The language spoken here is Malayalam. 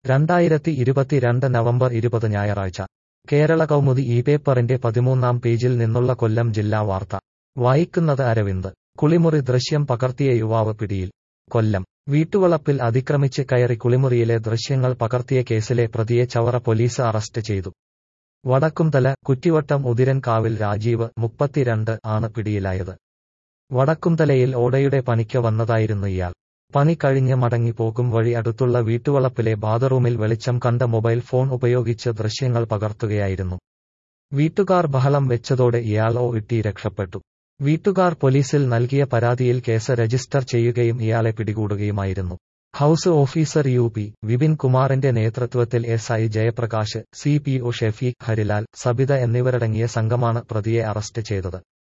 രണ്ടായിരത്തി ഇരുപത്തിരണ്ട് നവംബർ ഇരുപത് ഞായറാഴ്ച കേരള കൗമുദി ഈ പേപ്പറിന്റെ പതിമൂന്നാം പേജിൽ നിന്നുള്ള കൊല്ലം ജില്ലാ വാർത്ത വായിക്കുന്നത് അരവിന്ദ് കുളിമുറി ദൃശ്യം പകർത്തിയ യുവാവ് പിടിയിൽ കൊല്ലം വീട്ടുവളപ്പിൽ അതിക്രമിച്ച് കയറി കുളിമുറിയിലെ ദൃശ്യങ്ങൾ പകർത്തിയ കേസിലെ പ്രതിയെ ചവറ പോലീസ് അറസ്റ്റ് ചെയ്തു വടക്കുംതല കുറ്റിവട്ടം ഉതിരൻകാവിൽ രാജീവ് മുപ്പത്തിരണ്ട് ആണ് പിടിയിലായത് വടക്കുംതലയിൽ ഓടയുടെ പണിക്ക് വന്നതായിരുന്നു ഇയാൾ പണി കഴിഞ്ഞ് മടങ്ങി പോകും വഴി അടുത്തുള്ള വീട്ടുവളപ്പിലെ ബാത്റൂമിൽ വെളിച്ചം കണ്ട മൊബൈൽ ഫോൺ ഉപയോഗിച്ച് ദൃശ്യങ്ങൾ പകർത്തുകയായിരുന്നു വീട്ടുകാർ ബഹളം വെച്ചതോടെ ഇയാൾ ഓ ഇട്ടി രക്ഷപ്പെട്ടു വീട്ടുകാർ പോലീസിൽ നൽകിയ പരാതിയിൽ കേസ് രജിസ്റ്റർ ചെയ്യുകയും ഇയാളെ പിടികൂടുകയുമായിരുന്നു house officer U P Vipin കുമാറിന്റെ നേതൃത്വത്തിൽ S I Jayaprakash C P O Shefeeq Harilal Sabitha എന്നിവരടങ്ങിയ സംഘമാണ് പ്രതിയെ അറസ്റ്റ് ചെയ്തത്